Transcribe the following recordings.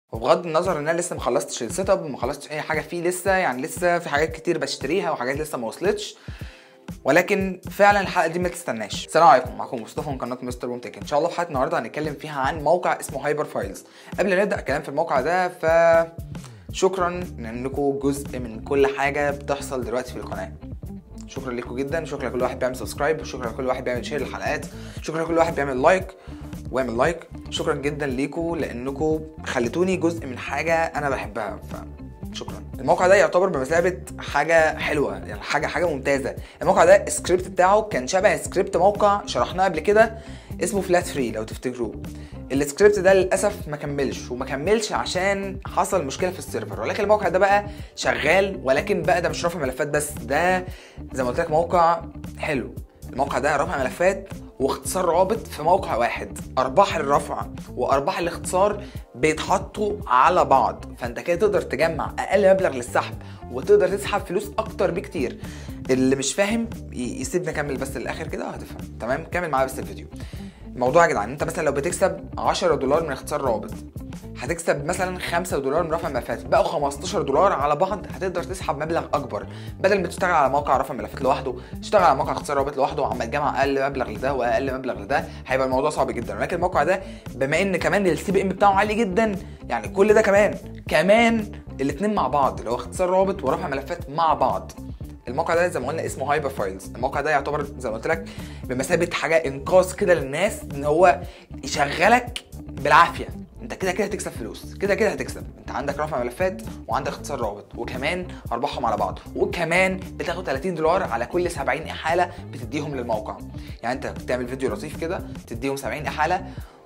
وبغض النظر ان انا لسه ما خلصتش السيت اب وما خلصتش اي حاجه فيه لسه يعني لسه في حاجات كتير بشتريها وحاجات لسه ما وصلتش ولكن فعلا الحلقه دي ما تستناش السلام عليكم معكم مصطفى من قناه مستر بوم تك ان شاء الله في حلقه النهارده هنتكلم فيها عن موقع اسمه هايبر فايلز قبل ما نبدا الكلام في الموقع ده ف شكرا انكم جزء من كل حاجه بتحصل دلوقتي في القناه شكرا لكم جدا شكرا لكل واحد بيعمل سبسكرايب شكرا لكل واحد بيعمل شير للحلقات شكرا لكل واحد بيعمل لايك واعمل لايك شكرا جدا ليكم لانكم خليتوني جزء من حاجه انا بحبها ف شكرا الموقع ده يعتبر بمثابه حاجه حلوه يعني حاجه حاجه ممتازه الموقع ده السكريبت بتاعه كان شبه سكريبت موقع شرحناه قبل كده اسمه فلات فري لو تفتكروه السكريبت ده للاسف ما كملش وما كملش عشان حصل مشكله في السيرفر ولكن الموقع ده بقى شغال ولكن بقى ده مش رفع ملفات بس ده زي ما قلت لك موقع حلو الموقع ده رفع ملفات واختصار رابط في موقع واحد ارباح الرفع وارباح الاختصار بيتحطوا على بعض فانت كده تقدر تجمع اقل مبلغ للسحب وتقدر تسحب فلوس اكتر بكتير اللي مش فاهم ي- يسيبني اكمل بس للاخر كده وهتفهم تمام كمل معايا بس الفيديو الموضوع يا جدعان انت مثلا لو بتكسب 10 دولار من اختصار رابط هتكسب مثلا 5 دولار من رفع ملفات بقوا 15 دولار على بعض هتقدر تسحب مبلغ اكبر بدل ما تشتغل على موقع رفع ملفات لوحده تشتغل على موقع اختصار رابط لوحده وعمال تجمع اقل مبلغ لده واقل مبلغ لده هيبقى الموضوع صعب جدا ولكن الموقع ده بما ان كمان السي بي ام بتاعه عالي جدا يعني كل ده كمان كمان الاثنين مع بعض اللي هو اختصار رابط ورفع ملفات مع بعض الموقع ده زي ما قلنا اسمه هايبر فايلز الموقع ده يعتبر زي ما قلت لك بمثابه حاجه انقاذ كده للناس ان هو يشغلك بالعافيه انت كده كده هتكسب فلوس كده كده هتكسب انت عندك رفع ملفات وعندك اختصار رابط وكمان ارباحهم على بعض وكمان بتاخد 30 دولار على كل 70 احاله بتديهم للموقع يعني انت تعمل فيديو لطيف كده تديهم 70 احاله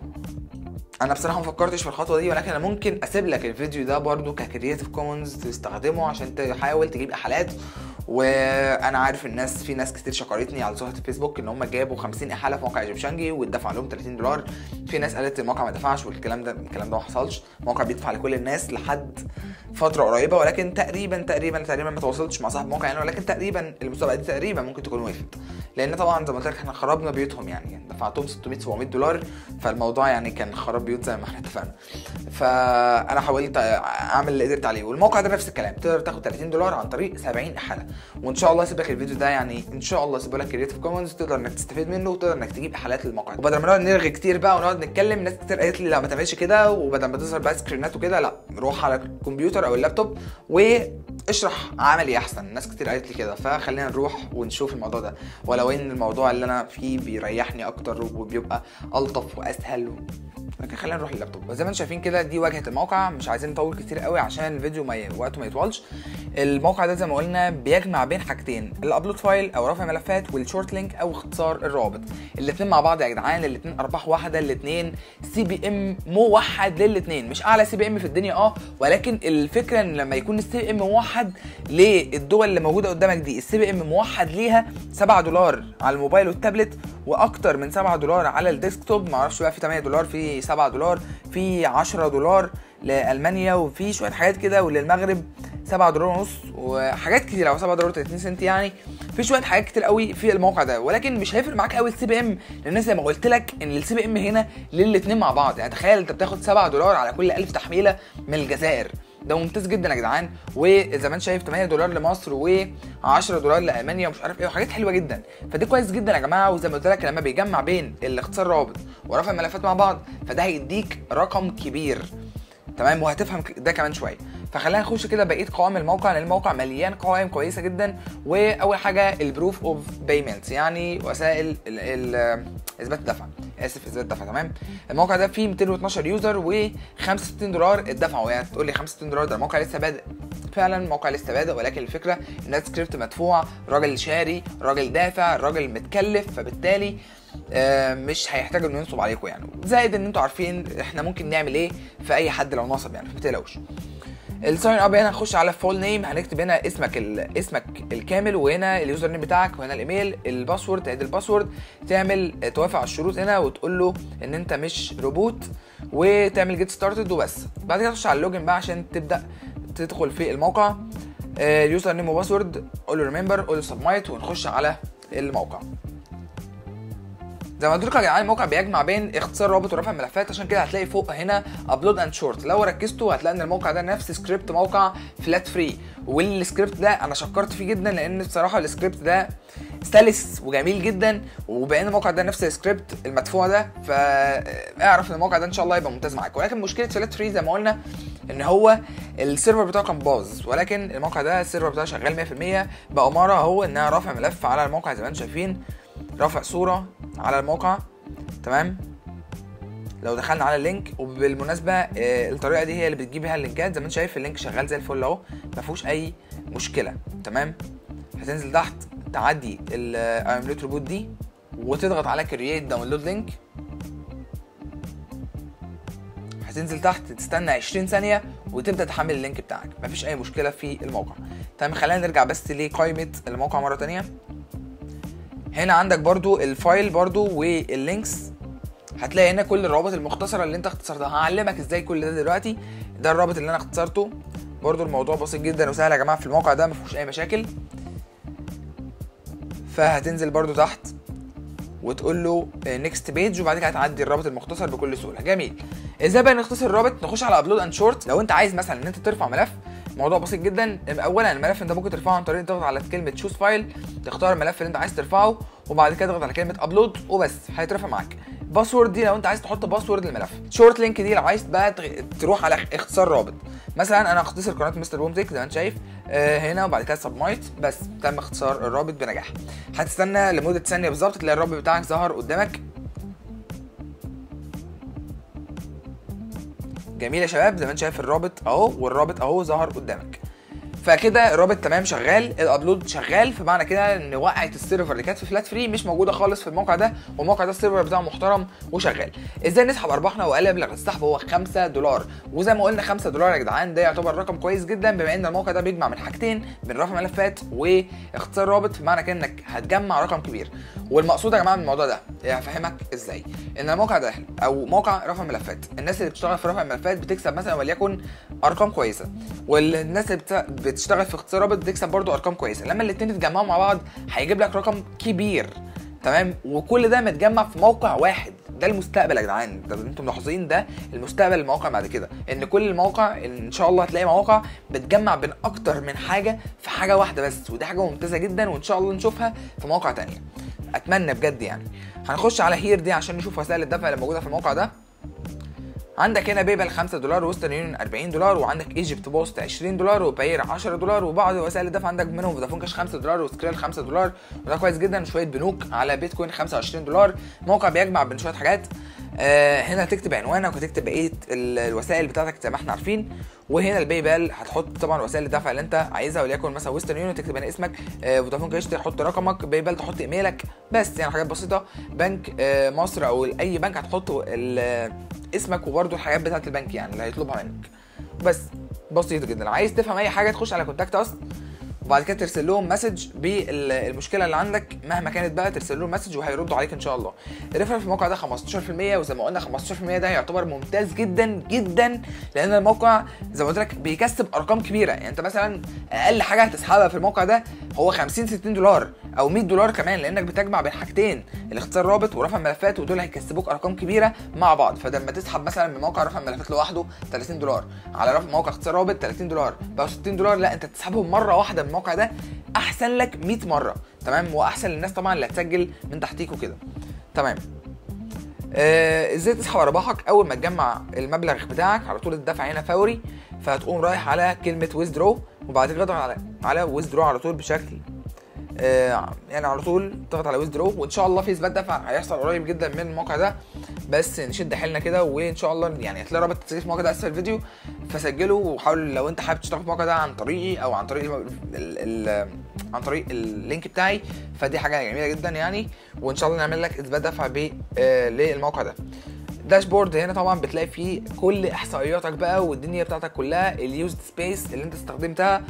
انا بصراحه ما فكرتش في الخطوه دي ولكن انا ممكن اسيب لك الفيديو ده برضو ككرييتيف كومنز تستخدمه عشان تحاول تجيب احالات وانا عارف الناس في ناس كتير شكرتني على صفحه الفيسبوك ان هم جابوا 50 احاله في موقع ايجيبشنجي واتدفع لهم 30 دولار في ناس قالت الموقع ما دفعش والكلام ده الكلام ده ما حصلش الموقع بيدفع لكل الناس لحد فتره قريبه ولكن تقريبا تقريبا تقريبا ما تواصلتش مع صاحب الموقع يعني ولكن تقريبا المسابقه دي تقريبا ممكن تكون وقفت لان طبعا زي ما قلت لك احنا خربنا بيوتهم يعني دفعتهم 600 700 دولار فالموضوع يعني كان خراب بيوت زي ما احنا اتفقنا فانا حاولت اعمل اللي قدرت عليه والموقع ده نفس الكلام تقدر تاخد 30 دولار عن طريق 70 احاله وان شاء الله اسيب لك الفيديو ده يعني ان شاء الله اسيب لك كريتيف كومنز تقدر انك تستفيد منه وتقدر انك تجيب احالات للموقع وبدل ما نقعد نرغي كتير بقى ونقعد نتكلم ناس كتير قالت لي لا ما تعملش كده وبدل ما تظهر بقى سكرينات وكده لا روح على الكمبيوتر او اللابتوب واشرح عملي احسن ناس كتير قالت لي كده فخلينا نروح ونشوف الموضوع ده ولو ان الموضوع اللي انا فيه بيريحني اكتر وبيبقى الطف واسهل و... لكن خلينا نروح لللابتوب وزي ما انتم شايفين كده دي واجهه الموقع مش عايزين نطول كتير قوي عشان الفيديو ما ي... وقته ما يطولش الموقع ده زي ما قلنا بيجمع بين حاجتين الابلود فايل او رفع ملفات والشورت لينك او اختصار الرابط الاثنين مع بعض يا جدعان الاثنين ارباح واحده الاثنين سي بي ام موحد للاثنين مش اعلى سي بي ام في الدنيا اه ولكن الفكره ان لما يكون السي بي ام موحد للدول اللي موجوده قدامك دي السي بي ام موحد ليها 7 دولار على الموبايل والتابلت واكتر من 7 دولار على الديسكتوب معرفش بقى في 8 دولار في 7 دولار في 10 دولار لالمانيا وفي شويه حاجات كده وللمغرب 7 دولار ونص وحاجات كتير او 7 دولار 30 سنت يعني في شويه حاجات كتير قوي في الموقع ده ولكن مش هيفرق معاك قوي السي بي ام لان زي ما قلت لك ان السي بي ام هنا للاثنين مع بعض يعني تخيل انت بتاخد 7 دولار على كل 1000 تحميله من الجزائر ده ممتاز جدا يا جدعان وزي ما انت شايف 8 دولار لمصر و10 دولار لالمانيا ومش عارف ايه وحاجات حلوه جدا فدي كويس جدا يا جماعه وزي ما قلت لك لما بيجمع بين الاختصار رابط ورفع الملفات مع بعض فده هيديك رقم كبير تمام وهتفهم ده كمان شويه فخلينا نخش كده بقيه قوائم الموقع لان الموقع مليان قوائم كويسه جدا واول حاجه البروف اوف بيمنت يعني وسائل ال- ال- اثبات الدفع اسف اثبات الدفع تمام الموقع ده فيه 212 يوزر و65 دولار اتدفعوا يعني تقول لي 65 دولار ده الموقع لسه بادئ فعلا الموقع لسه بادئ ولكن الفكره ان ده سكريبت مدفوع راجل شاري راجل دافع راجل متكلف فبالتالي آه، مش هيحتاج انه ينصب عليكم يعني زائد ان انتوا عارفين احنا ممكن نعمل ايه في اي حد لو نصب يعني فما تقلقوش الساين اب هنا هنخش على فول نيم هنكتب هنا اسمك ال... اسمك الكامل وهنا اليوزر نيم بتاعك وهنا الايميل الباسورد تعيد الباسورد تعمل توافق على الشروط هنا وتقول له ان انت مش روبوت وتعمل جيت ستارتد وبس بعد كده تخش على اللوجن بقى عشان تبدا تدخل في الموقع آه، اليوزر نيم وباسورد قول له ريمبر قول له سبمايت ونخش على الموقع زي ما قلت لكم يا جدعان الموقع بيجمع بين اختصار رابط ورفع ملفات عشان كده هتلاقي فوق هنا ابلود اند شورت لو ركزتوا هتلاقي ان الموقع ده نفس سكريبت موقع فلات فري والسكريبت ده انا شكرت فيه جدا لان بصراحه السكريبت ده سلس وجميل جدا وبان الموقع ده نفس السكريبت المدفوع ده فاعرف ان الموقع ده ان شاء الله يبقى ممتاز معاك ولكن مشكله فلات فري زي ما قلنا ان هو السيرفر بتاعه كان باظ ولكن الموقع ده السيرفر بتاعه شغال 100% بأمارة هو انها رافع ملف على الموقع زي ما انتم شايفين رافع صوره على الموقع تمام لو دخلنا على اللينك وبالمناسبه آه، الطريقه دي هي اللي بتجيب بيها اللينكات زي ما انت شايف اللينك شغال زي الفل اهو ما فيهوش اي مشكله تمام هتنزل تحت تعدي الايمليت روبوت دي وتضغط على كرييت داونلود لينك هتنزل تحت تستنى 20 ثانيه وتبدا تحمل اللينك بتاعك مفيش اي مشكله في الموقع تمام خلينا نرجع بس لقائمه الموقع مره تانية هنا عندك برضو الفايل برضو واللينكس هتلاقي هنا كل الروابط المختصره اللي انت اختصرتها هعلمك ازاي كل ده دلوقتي ده الرابط اللي انا اختصرته برضو الموضوع بسيط جدا وسهل يا جماعه في الموقع ده مفيهوش اي مشاكل فهتنزل برضو تحت وتقول له نيكست بيج وبعد كده هتعدي الرابط المختصر بكل سهوله جميل ازاي بقى نختصر الرابط نخش على ابلود اند شورت لو انت عايز مثلا ان انت ترفع ملف الموضوع بسيط جدا اولا الملف انت ممكن ترفعه عن طريق تضغط على كلمه تشوز فايل تختار الملف اللي انت عايز ترفعه وبعد كده تضغط على كلمه ابلود وبس هيترفع معاك باسورد دي لو انت عايز تحط باسورد للملف شورت لينك دي لو عايز بقى تغ- تروح على اختصار رابط مثلا انا هختصر قناه مستر بومتك زي ما انت شايف آه هنا وبعد كده سبمايت بس تم اختصار الرابط بنجاح هتستنى لمده ثانيه بالظبط تلاقي الرابط بتاعك ظهر قدامك جميل يا شباب زي ما انت شايف الرابط اهو والرابط اهو ظهر قدامك فكده الرابط تمام شغال الابلود شغال فمعنى كده ان وقعه السيرفر اللي كانت في فلات فري مش موجوده خالص في الموقع ده والموقع ده السيرفر بتاعه محترم وشغال ازاي نسحب ارباحنا واقل مبلغ السحب هو 5 دولار وزي ما قلنا 5 دولار يا جدعان ده يعتبر رقم كويس جدا بما ان الموقع ده بيجمع من حاجتين من رفع ملفات واختصار رابط فمعنى كده انك هتجمع رقم كبير والمقصود يا جماعه من الموضوع ده هفهمك ازاي ان الموقع ده او موقع رفع ملفات الناس اللي بتشتغل في رفع الملفات بتكسب مثلا وليكن ارقام كويسه والناس اللي بت- بتشتغل في اختصار رابط بتكسب برضو ارقام كويسه لما الاثنين يتجمعوا مع بعض هيجيب لك رقم كبير تمام وكل ده متجمع في موقع واحد ده المستقبل يا جدعان ده انتم ملاحظين ده المستقبل المواقع بعد كده ان كل المواقع ان شاء الله هتلاقي مواقع بتجمع بين اكتر من حاجه في حاجه واحده بس ودي حاجه ممتازه جدا وان شاء الله نشوفها في مواقع تانية اتمنى بجد يعني هنخش على هير دي عشان نشوف وسائل الدفع اللي موجوده في الموقع ده عندك هنا بيبال 5 دولار وسترن يونيون 40 دولار وعندك ايجيبت بوست 20 دولار وباير 10 دولار وبعض وسائل الدفع عندك منهم فودافون كاش 5 دولار وسكريل 5 دولار وده كويس جدا وشويه بنوك على بيتكوين 25 دولار موقع بيجمع بين شويه حاجات آه هنا هتكتب عنوانك وتكتب بقيه ال- الوسائل بتاعتك زي ما احنا عارفين وهنا الباي بال هتحط طبعا وسائل الدفع اللي انت عايزها وليكن مثلا ويسترن يونيون تكتب هنا اسمك آه فودافون كاش تحط رقمك باي بال تحط ايميلك بس يعني حاجات بسيطه بنك آه مصر او اي بنك هتحط ال- اسمك وبرده الحاجات بتاعه البنك يعني اللي هيطلبها منك بس بسيط جدا عايز تفهم اي حاجه تخش على كونتاكت اس وبعد كده ترسل لهم مسج بالمشكله اللي عندك مهما كانت بقى ترسل لهم مسج وهيردوا عليك ان شاء الله الريفرال في الموقع ده 15% وزي ما قلنا 15% ده يعتبر ممتاز جدا جدا لان الموقع زي ما قلت لك بيكسب ارقام كبيره يعني انت مثلا اقل حاجه هتسحبها في الموقع ده هو 50 60 دولار او 100 دولار كمان لانك بتجمع بين حاجتين الاختصار رابط ورفع ملفات ودول هيكسبوك ارقام كبيره مع بعض فلما تسحب مثلا من موقع رفع ملفات لوحده 30 دولار على رفع موقع اختصار رابط 30 دولار بقى 60 دولار لا انت تسحبهم مره واحده من الموقع ده احسن لك 100 مره تمام واحسن للناس طبعا اللي هتسجل من تحتيك وكده تمام آه، ازاي تسحب ارباحك اول ما تجمع المبلغ بتاعك على طول الدفع هنا فوري فهتقوم رايح على كلمه ويزدرو وبعد كده تضغط على على ويزدرو على طول بشكل آه، يعني على طول تضغط على ويزدرو وان شاء الله في اثبات دفع هيحصل قريب جدا من الموقع ده بس نشد حيلنا كده وان شاء الله يعني هتلاقي رابط التسجيل في الموقع ده اسفل الفيديو فسجله وحاول لو انت حابب تشتغل في الموقع ده عن طريقي او عن طريق ال ال ال عن طريق اللينك بتاعي فدي حاجه جميله جدا يعني وان شاء الله نعمل لك اثبات دفع ب آه، للموقع ده داشبورد هنا طبعا بتلاقي فيه كل احصائياتك بقى والدنيا بتاعتك كلها اليوزد سبيس اللي انت استخدمتها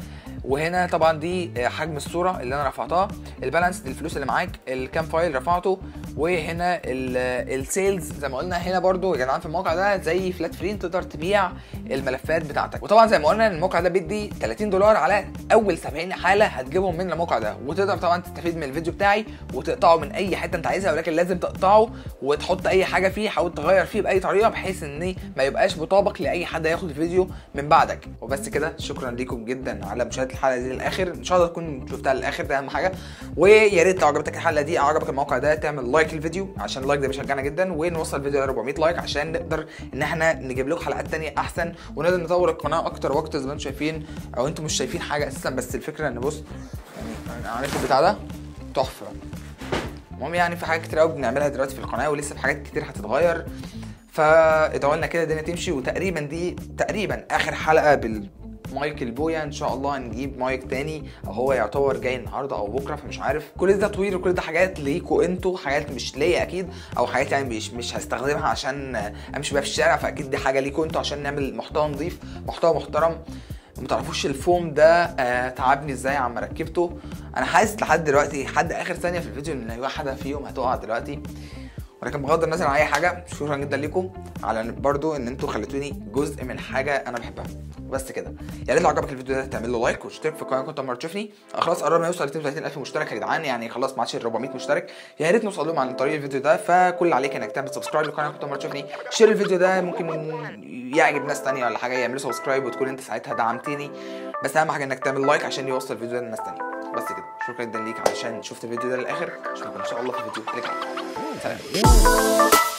وهنا طبعا دي آه، حجم الصوره اللي انا رفعتها البالانس دي الفلوس اللي معاك الكام فايل رفعته وهنا السيلز زي ما قلنا هنا برضو يا جدعان في الموقع ده زي فلات فري تقدر تبيع الملفات بتاعتك وطبعا زي ما قلنا الموقع ده بيدي 30 دولار على اول 70 حاله هتجيبهم من الموقع ده وتقدر طبعا تستفيد من الفيديو بتاعي وتقطعه من اي حته انت عايزها ولكن لازم تقطعه وتحط اي حاجه فيه حاول تغير فيه باي طريقه بحيث ان ما يبقاش مطابق لاي حد هياخد الفيديو من بعدك وبس كده شكرا ليكم جدا على مشاهده الحلقه دي للاخر ان شاء الله تكون شفتها للاخر ده اهم حاجه ويا ريت لو عجبتك الحلقه دي او عجبك الموقع ده تعمل لايك للفيديو عشان اللايك ده بيشجعنا جدا ونوصل الفيديو ل 400 لايك عشان نقدر ان احنا نجيب لكم حلقات تانية احسن ونقدر نطور القناه اكتر واكتر زي ما انتم شايفين او انتم مش شايفين حاجه اساسا بس الفكره ان بص يعني انا عارف البتاع ده تحفه المهم يعني في حاجات كتير قوي بنعملها دلوقتي في القناه ولسه في حاجات كتير هتتغير فادعوا لنا كده الدنيا تمشي وتقريبا دي تقريبا اخر حلقه بال مايك البويا ان شاء الله هنجيب مايك تاني او هو يعتبر جاي النهارده او بكره فمش عارف كل ده تطوير وكل ده حاجات ليكوا انتوا حاجات مش ليا اكيد او حاجات يعني مش مش هستخدمها عشان امشي بيها في الشارع فاكيد دي حاجه ليكوا انتوا عشان نعمل محتوى نظيف محتوى محترم ما تعرفوش الفوم ده آه تعبني ازاي عم ركبته انا حاسس لحد دلوقتي لحد اخر ثانيه في الفيديو ان واحده فيهم هتقع دلوقتي ولكن بغض النظر عن اي حاجه شكرا جدا ليكم على برضو ان انتوا خليتوني جزء من حاجه انا بحبها بس كده يا ريت لو عجبك الفيديو ده تعمل له لايك واشترك في القناه كنت اول مره تشوفني خلاص قربنا نوصل ل 32000 مشترك يا جدعان يعني خلاص ما عادش 400 مشترك يا ريت نوصل لهم عن طريق الفيديو ده فكل اللي عليك انك تعمل سبسكرايب للقناه كنت اول مره تشوفني شير الفيديو ده ممكن يعجب ناس تانية ولا حاجه يعملوا سبسكرايب وتكون انت ساعتها دعمتني بس اهم حاجه انك تعمل لايك عشان يوصل الفيديو ده لناس تانية بس كده شكرا جدا ليك علشان شفت الفيديو ده للاخر اشوفكم ان شاء الله في الفيديو اللي جاي سلام